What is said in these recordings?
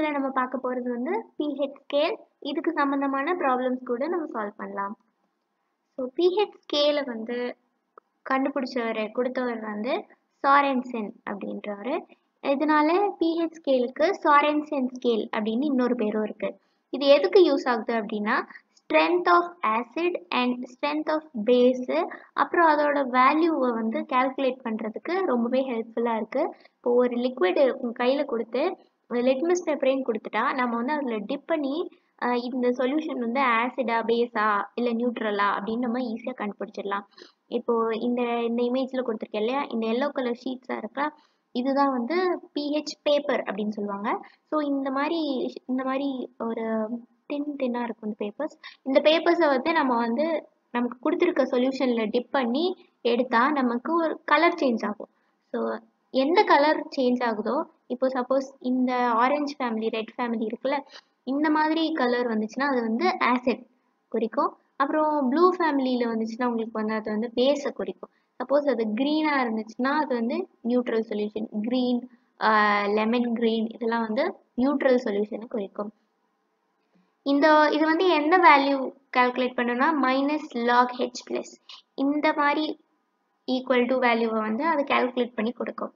வீடியோவில் நம்ம பார்க்க போகிறது வந்து பிஹெச் ஸ்கேல் இதுக்கு சம்மந்தமான ப்ராப்ளம்ஸ் கூட நம்ம சால்வ் பண்ணலாம் ஸோ பிஹெச் ஸ்கேலை வந்து கண்டுபிடிச்சவர் கொடுத்தவர் வந்து சாரென்சென் அப்படின்றவர் இதனால பிஹெச் ஸ்கேலுக்கு சாரென்சென் ஸ்கேல் அப்படின்னு இன்னொரு பேரும் இருக்கு இது எதுக்கு யூஸ் ஆகுது அப்படின்னா strength of acid and strength of base அப்புறம் அதோட வேல்யூவை வந்து கால்குலேட் பண்ணுறதுக்கு ரொம்பவே ஹெல்ப்ஃபுல்லாக இருக்குது இப்போ ஒரு லிக்விட் கையில் கொடுத்து லிட்மஸ் பேப்பரையும் கொடுத்துட்டா நம்ம வந்து அதில் டிப் பண்ணி அஹ் இந்த சொல்யூஷன் வந்து ஆசிடா பேஸா இல்லை நியூட்ரலா அப்படின்னு நம்ம ஈஸியாக கண்டுபிடிச்சிடலாம் இப்போ இந்த இந்த இமேஜில் கொடுத்துருக்கேன் இல்லையா இந்த எல்லோ கலர் ஷீட்ஸாக இருக்கா இதுதான் வந்து பிஹெச் பேப்பர் அப்படின்னு சொல்லுவாங்க ஸோ இந்த மாதிரி இந்த மாதிரி ஒரு தின் தின்னாக இருக்கும் இந்த பேப்பர்ஸ் இந்த பேப்பர்ஸை வந்து நம்ம வந்து நமக்கு கொடுத்துருக்க சொல்யூஷனில் டிப் பண்ணி எடுத்தால் நமக்கு ஒரு கலர் சேஞ்ச் ஆகும் ஸோ எந்த கலர் சேஞ்ச் ஆகுதோ இப்போ சப்போஸ் இந்த ஆரஞ்சு ஃபேமிலி ரெட் ஃபேமிலி இருக்குல்ல இந்த மாதிரி கலர் வந்துச்சுன்னா அது வந்து ஆசிட் குறிக்கும் அப்புறம் ப்ளூ ஃபேமிலியில் வந்துச்சுன்னா உங்களுக்கு வந்து அது வந்து பேஸை குறிக்கும் சப்போஸ் அது க்ரீனாக இருந்துச்சுன்னா அது வந்து neutral solution green lemon green இதெல்லாம் வந்து நியூட்ரல் சொல்யூஷனை குறிக்கும் இந்த இது வந்து எந்த வேல்யூ கால்குலேட் பண்ணணும்னா மைனஸ் லாக் ஹெச் ப்ளஸ் இந்த மாதிரி ஈக்குவல் டு வேல்யூவை வந்து அது கால்குலேட் பண்ணி கொடுக்கும்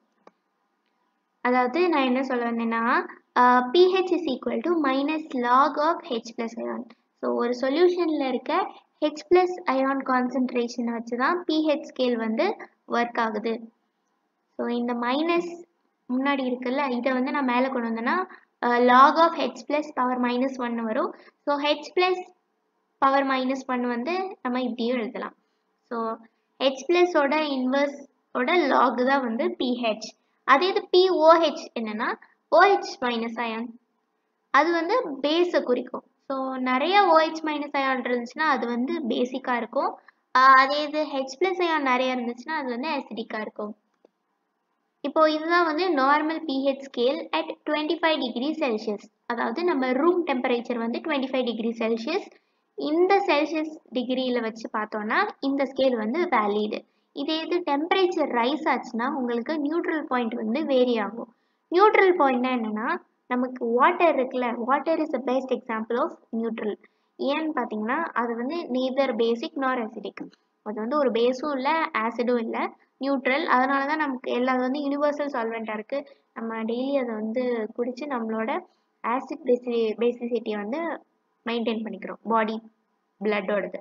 அதாவது நான் என்ன சொல்ல வந்தேன்னா pH is equal to minus log of H plus ion so ஒரு சொல்யூஷனில் இருக்க ஹெச் ப்ளஸ் அயான் கான்சன்ட்ரேஷனை வச்சு தான் பிஹெச் ஸ்கேல் வந்து ஒர்க் ஆகுது ஸோ இந்த மைனஸ் முன்னாடி இருக்குல்ல இதை வந்து நான் மேலே கொண்டு வந்தேன்னா log of H plus power minus one வரும் so H plus power minus one வந்து நம்ம இப்படியும் எழுதலாம் ஸோ ஹெச் ப்ளஸோட இன்வர்ஸோட லாக் தான் வந்து பிஹெச் அதே இது பிஓஹெச் என்னன்னா ஓஹெச் மைனஸ் அயான் அது வந்து பேஸை குறிக்கும் ஸோ நிறைய ஓஹெச் மைனஸ் அயான் இருந்துச்சுன்னா அது வந்து பேசிக்காக இருக்கும் அதே இது ஹெச் ப்ளஸ் அயான் நிறைய இருந்துச்சுன்னா அது வந்து அசிடிக்காக இருக்கும் இப்போ இதுதான் வந்து normal pH scale at twenty five degree Celsius அதாவது நம்ம ரூம் டெம்பரேச்சர் வந்து டுவெண்ட்டி ஃபைவ் டிகிரி செல்சியஸ் இந்த செல்சியஸ் டிகிரியில் வச்சு பார்த்தோன்னா இந்த ஸ்கேல் வந்து வேலிடு இதே இது டெம்பரேச்சர் ரைஸ் ஆச்சுன்னா உங்களுக்கு நியூட்ரல் பாயிண்ட் வந்து வேரி ஆகும் நியூட்ரல் பாயிண்ட்னா என்னன்னா நமக்கு வாட்டர் இருக்குல்ல water is the best example of neutral ஏன்னு பார்த்தீங்கன்னா அது வந்து நெய்தர் பேசிக் நார் அசிடிக் அது வந்து ஒரு பேஸும் இல்லை ஆசிடும் இல்லை நியூட்ரல் அதனால தான் நமக்கு எல்லா வந்து யூனிவர்சல் சால்வெண்ட்டாக இருக்குது நம்ம டெய்லி அதை வந்து குடித்து நம்மளோட ஆசிட் பேசி பேசிசிட்டியை வந்து மெயின்டைன் பண்ணிக்கிறோம் பாடி பிளட்டோடது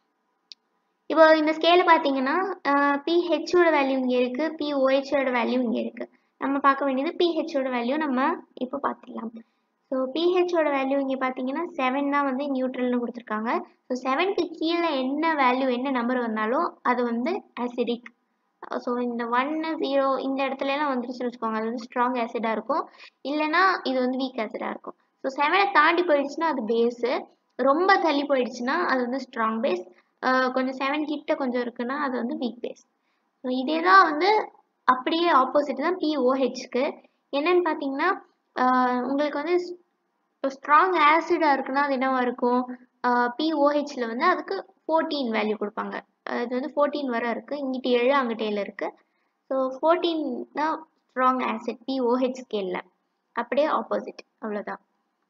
இப்போ இந்த ஸ்கேல பார்த்தீங்கன்னா பிஹெச்சோட வேல்யூ இங்கே இருக்குது பிஓஹெச்சோட வேல்யூ இங்கே இருக்குது நம்ம பார்க்க வேண்டியது பிஹெச்சோட வேல்யூ நம்ம இப்போ பார்த்துடலாம் ஸோ பிஹெச்சோட வேல்யூ இங்கே பார்த்தீங்கன்னா செவன் தான் வந்து நியூட்ரல்னு கொடுத்துருக்காங்க ஸோ செவனுக்கு கீழே என்ன வேல்யூ என்ன நம்பர் வந்தாலும் அது வந்து ஆசிடிக் ஸோ இந்த ஒன்று ஜீரோ இந்த இடத்துல எல்லாம் வந்துருச்சுன்னு வச்சுக்கோங்க அது வந்து ஸ்ட்ராங் ஆசிடாக இருக்கும் இல்லைனா இது வந்து வீக் ஆசிடாக இருக்கும் ஸோ செவனை தாண்டி போயிடுச்சுன்னா அது பேஸு ரொம்ப தள்ளி போயிடுச்சுன்னா அது வந்து ஸ்ட்ராங் பேஸ் கொஞ்சம் செவன் கிட்ட கொஞ்சம் இருக்குன்னா அது வந்து வீக் பேஸ் ஸோ இதே தான் வந்து அப்படியே ஆப்போசிட் தான் பிஓஹெச்க்கு என்னன்னு பார்த்தீங்கன்னா உங்களுக்கு வந்து ஸ்ட்ராங் ஆசிடாக இருக்குன்னா அது என்னவா இருக்கும் பிஓஹெச்சில் வந்து அதுக்கு ஃபோர்டீன் வேல்யூ கொடுப்பாங்க அது வந்து ஃபோர்டீன் வரை இருக்குது இங்கிட்ட ஏழு அங்கிட்ட ஏழு இருக்குது ஸோ ஃபோர்டீன் தான் ஸ்ட்ராங் ஆசிட் பிஓஹெச் ஸ்கேலில் அப்படியே ஆப்போசிட் அவ்வளோதான்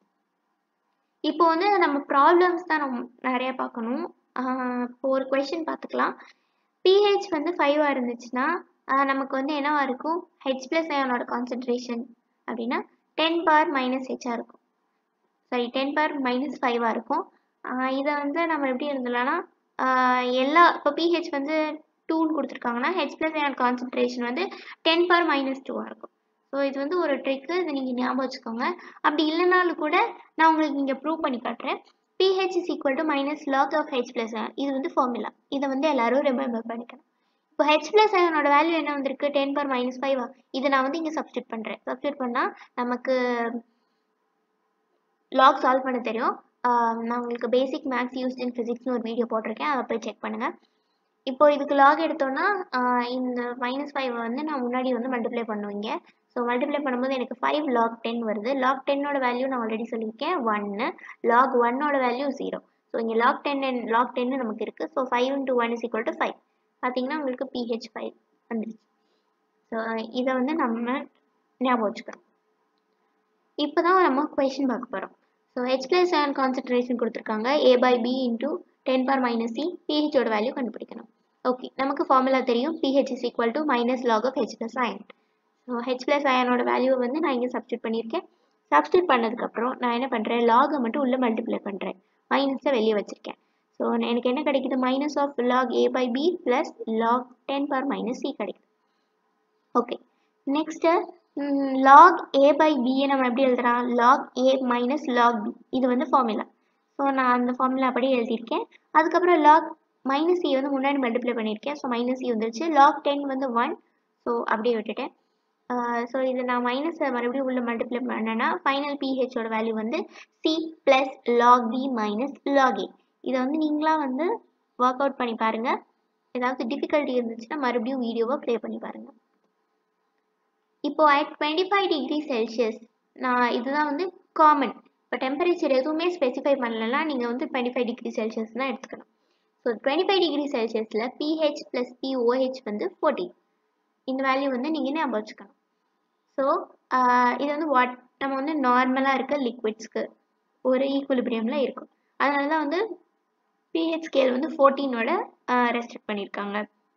இப்போ வந்து நம்ம ப்ராப்ளம்ஸ் தான் நம்ம நிறைய பார்க்கணும் இப்போ ஒரு கொஷின் பார்த்துக்கலாம் பிஹெச் வந்து ஃபைவாக இருந்துச்சுன்னா நமக்கு வந்து என்னவா இருக்கும் ஹெச் ப்ளஸ் அயனோட கான்சன்ட்ரேஷன் அப்படின்னா டென் பவர் மைனஸ் ஹெச்சாக இருக்கும் சாரி டென் பவர் மைனஸ் ஃபைவாக இருக்கும் இதை வந்து நம்ம எப்படி எழுதலாம்னா எல்லா இப்போ பிஹெச் வந்து டூன்னு கொடுத்துருக்காங்கன்னா ஹெச் ப்ளஸ் அயன் கான்சன்ட்ரேஷன் வந்து டென் பவர் மைனஸ் டூவாக இருக்கும் ஸோ இது வந்து ஒரு ட்ரிக்கு இதை நீங்கள் ஞாபகம் வச்சுக்கோங்க அப்படி இல்லைனாலும் கூட நான் உங்களுக்கு இங்கே ப்ரூவ் பண்ணி காட்டுறேன் pH is equal to minus log of H plus இது வந்து ஃபார்முலா இதை வந்து எல்லாரும் ரிமெம்பர் பண்ணிக்கணும் இப்போ ஹெச் ப்ளஸ் அயனோட வேல்யூ என்ன வந்திருக்கு டென் பவர் மைனஸ் ஃபைவா இதை நான் வந்து இங்கே சப்ஸ்டியூட் பண்ணுறேன் சப்ஸ்டியூட் பண்ணால் நமக்கு லாக் சால்வ் பண்ண தெரியும் நான் உங்களுக்கு பேசிக் மேக்ஸ் யூஸ்ட் இன் ஃபிசிக்ஸ்னு ஒரு வீடியோ போட்டிருக்கேன் அதை போய் செக் பண்ணுங்கள் இப்போ இதுக்கு லாக் எடுத்தோன்னா இந்த மைனஸ் ஃபைவ் வந்து நான் முன்னாடி வந்து மல்டிப்ளை பண்ணுவீங்க ஸோ மல்டிப்ளை பண்ணும்போது எனக்கு ஃபைவ் லாக் டென் வருது லாக் டென்னோட வேல்யூ நான் ஆல்ரெடி சொல்லியிருக்கேன் ஒன்று லாக் ஒன்னோட வேல்யூ ஜீரோ ஸோ இங்கே லாக் டென் லாக் டென்னு நமக்கு இருக்குது so five into one is equal to five பார்த்தீங்கன்னா உங்களுக்கு பிஹெச் ஃபைவ் வந்துருச்சு ஸோ இதை வந்து நம்ம ஞாபகம் வச்சுக்கணும் இப்போ தான் நம்ம கொஷின் பார்க்க போகிறோம் so H plus ion concentration கொடுத்துருக்காங்க A by B into ten bar minus C பிஹெச்சோட வேல்யூ கண்டுபிடிக்கணும் ஓகே நமக்கு ஃபார்முலா தெரியும் pH is equal to minus log of H plus ion so H plus அயனோட வேல்யூவை வந்து நான் இங்கே சப்ஸ்டியூட் பண்ணியிருக்கேன் சப்ஸ்டியூட் பண்ணதுக்கப்புறம் நான் என்ன பண்ணுறேன் லாகை மட்டும் உள்ளே மல்டிப்ளை பண்ணுறேன் மைனஸை வெளியே வச்சுருக்கேன் ஸோ எனக்கு என்ன கிடைக்குது minus of log A by B plus log ten bar minus C கிடைக்குது okay next log A by பியை நம்ம எப்படி எழுதுறோம் log A minus log B இது வந்து ஃபார்முலா ஸோ நான் அந்த ஃபார்முலா அப்படியே எழுதியிருக்கேன் அதுக்கப்புறம் லாக் மைனஸ் சி வந்து முன்னாடி மல்டிப்ளை பண்ணியிருக்கேன் ஸோ மைனஸ் சி வந்துருச்சு லாக் டென் வந்து ஒன் ஸோ அப்படியே விட்டுட்டேன் ஸோ இது நான் மைனஸை மறுபடியும் உள்ள மல்டிப்ளை பண்ணேன்னா ஃபைனல் பிஹெச்சோட வேல்யூ வந்து C plus log B minus log A இதை வந்து நீங்களாக வந்து ஒர்க் அவுட் பண்ணி பாருங்கள் ஏதாவது டிஃபிகல்ட்டி இருந்துச்சுன்னா மறுபடியும் வீடியோவை ப்ளே பண்ணி பாருங்கள் இப்போ at twenty five degree Celsius நான் இதுதான் வந்து காமன் இப்போ டெம்பரேச்சர் எதுவுமே ஸ்பெசிஃபை பண்ணலன்னா நீங்கள் வந்து டுவெண்ட்டி ஃபைவ் டிகிரி செல்சியஸ் தான் எடுத்துக்கணும் ஸோ டுவெண்ட்டி ஃபைவ் டிகிரி செல்சியஸில் பிஹெச் ப்ளஸ் பிஓஹெச் வந்து ஃபோர்டீன் இந்த வேல்யூ வந்து நீங்கள் ஞாபகம் வச்சுக்கணும் ஸோ இது வந்து வாட் நம்ம வந்து நார்மலாக இருக்க லிக்விட்ஸ்க்கு ஒரு ஈக்குலிபிரியமில் இருக்கும் அதனால தான் வந்து பிஹெச் ஸ்கேல் வந்து ஃபோர்டீனோட ரெஸ்ட்ரிக்ட் பண்ணியிருக்காங்க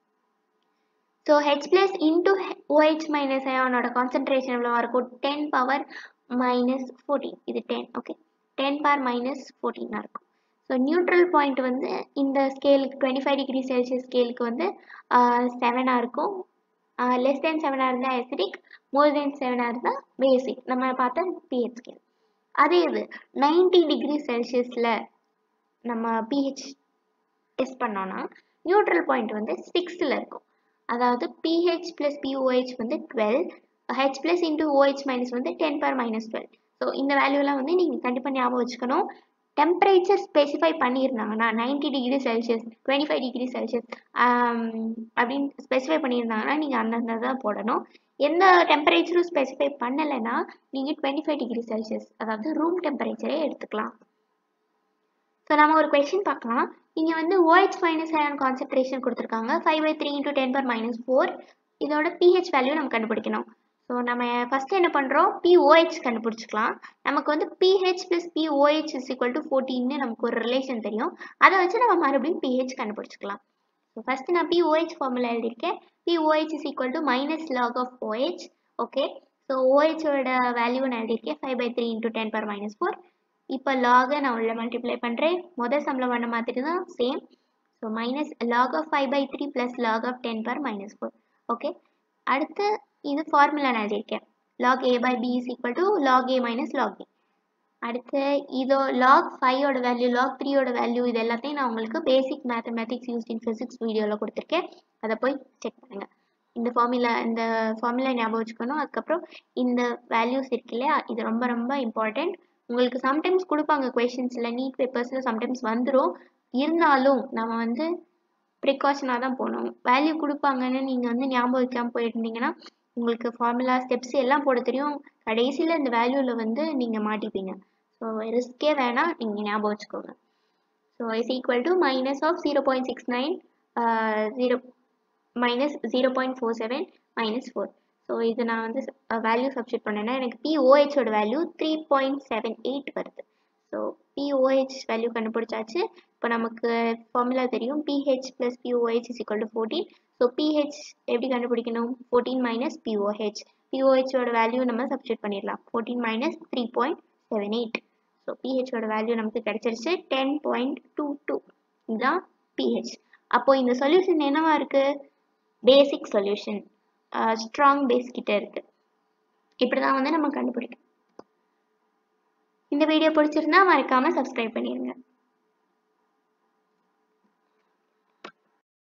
so H plus into OH minus அயானோட கான்சன்ட்ரேஷன் எவ்வளோவா இருக்கும் டென் பவர் மைனஸ் ஃபோர்டீன் இது ten okay ten power minus ஃபோர்டீனாக இருக்கும் ஸோ நியூட்ரல் பாயிண்ட் வந்து இந்த ஸ்கேலுக்கு டுவெண்ட்டி ஃபைவ் டிகிரி செல்சியஸ் ஸ்கேலுக்கு வந்து செவனாக இருக்கும் லெஸ் தென் செவனாக இருந்தால் எசிடிக் மோர் தென் செவனாக இருந்தால் பேசிக் நம்ம பார்த்த பிஹெச் ஸ்கேல் அதே இது நைன்டி டிகிரி செல்சியஸில் நம்ம பிஹெச் டெஸ்ட் பண்ணோன்னா நியூட்ரல் பாயிண்ட் வந்து சிக்ஸில் இருக்கும் அதாவது பிஹெச் ப்ளஸ் பிஓஹெச் வந்து twelve H plus into OH minus வந்து ten power minus twelve so இந்த வேல்யூலாம் வந்து நீங்கள் கண்டிப்பாக ஞாபகம் வச்சுக்கணும் டெம்பரேச்சர் ஸ்பெசிஃபை பண்ணியிருந்தாங்கன்னா ninety degree Celsius twenty five degree Celsius அப்படின்னு ஸ்பெசிஃபை பண்ணியிருந்தாங்கன்னா நீங்கள் அந்தந்த தான் போடணும் எந்த டெம்பரேச்சரும் ஸ்பெசிஃபை பண்ணலைன்னா நீங்கள் டுவெண்ட்டி ஃபைவ் டிகிரி செல்சியஸ் அதாவது ரூம் டெம்பரேச்சரே எடுத்துக்கலாம் ஸோ நம்ம ஒரு கொஷின் பார்க்கலாம் இங்கே வந்து ஓஹெச் மைனஸ் அயன் கான்சன்ட்ரேஷன் கொடுத்துருக்காங்க five by three into ten power minus four இதோட பிஹெச் வேல்யூ நம்ம கண்டுபிடிக்கணும் ஸோ நம்ம ஃபஸ்ட்டு என்ன பண்ணுறோம் பிஓஹெச் கண்டுபிடிச்சிக்கலாம் நமக்கு வந்து pH plus pOH is equal to ஃபோர்டீன்னு நமக்கு ஒரு ரிலேஷன் தெரியும் அதை வச்சு நம்ம மறுபடியும் பிஹெச் கண்டுபிடிச்சிக்கலாம் ஸோ ஃபஸ்ட்டு நான் பிஓஹெச் ஃபார்முலா எழுதியிருக்கேன் pOH is equal to minus log of OH okay so ஓஹெச்சோட வேல்யூ நான் எழுதியிருக்கேன் five by three into ten power minus four இப்போ லாகை நான் உள்ள மல்டிப்ளை பண்ணுறேன் முதல் சம்பளம் பண்ண மாதிரி தான் same so minus log of five by three plus log of ten power minus four okay அடுத்து இது ஃபார்முலா நான் எழுதியிருக்கேன் log A by B is equal to log A minus log A அடுத்து இதோ லாக் ஃபைவோட வேல்யூ லாக் த்ரீயோட value இது எல்லாத்தையும் நான் உங்களுக்கு basic mathematics used in physics வீடியோவில் கொடுத்துருக்கேன் அதை போய் செக் பண்ணுங்கள் இந்த ஃபார்முலா இந்த ஃபார்முலா ஞாபகம் வச்சுக்கணும் அதுக்கப்புறம் இந்த வேல்யூஸ் இருக்கு இல்லையா இது ரொம்ப ரொம்ப இம்பார்ட்டண்ட் உங்களுக்கு சம்டைம்ஸ் கொடுப்பாங்க கொஷின்ஸில் நீட் பேப்பர்ஸில் சம்டைம்ஸ் வந்துடும் இருந்தாலும் நம்ம வந்து ப்ரிகாஷனாக தான் போகணும் வேல்யூ கொடுப்பாங்கன்னு நீங்கள் வந்து ஞாபகம் வைக்காமல் போயிருந்தீங்கன்னா உங்களுக்கு ஃபார்முலா ஸ்டெப்ஸ் எல்லாம் போட தெரியும் கடைசியில் இந்த வேல்யூவில் வந்து நீங்கள் மாட்டிப்பீங்க ஸோ ரிஸ்கே வேணாம் நீங்கள் ஞாபகம் வச்சுக்கோங்க so is equal to minus of zero point six nine zero minus zero point four seven minus four so இது நான் வந்து வேல்யூ சப்ஸ்டியூட் பண்ணேன்னா எனக்கு பிஓஹெச்சோட value three point seven eight வருது ஸோ பிஓஹெச் வேல்யூ கண்டுபிடிச்சாச்சு இப்போ நமக்கு ஃபார்முலா தெரியும் pH plus pOH is equal to fourteen so pH எப்படி கண்டுபிடிக்கணும் ஃபோர்டீன் மைனஸ் பிஓஹெச் பிஓஹெச்சோட வேல்யூ நம்ம சப்ஸ்டியூட் பண்ணிடலாம் fourteen minus three point seven eight so பிஹெச்சோட வேல்யூ நமக்கு கிடைச்சிருச்சு டென் பாயிண்ட் டூ டூ இதுதான் பிஹெச் அப்போது இந்த சொல்யூஷன் என்னவா இருக்குது பேசிக் சொல்யூஷன் ஸ்ட்ராங் பேஸ் கிட்ட இருக்கு இப்படி தான் வந்து நம்ம கண்டுபிடிக்கணும் இந்த வீடியோ பிடிச்சிருந்தா மறக்காம சப்ஸ்கிரைப் பண்ணிடுங்க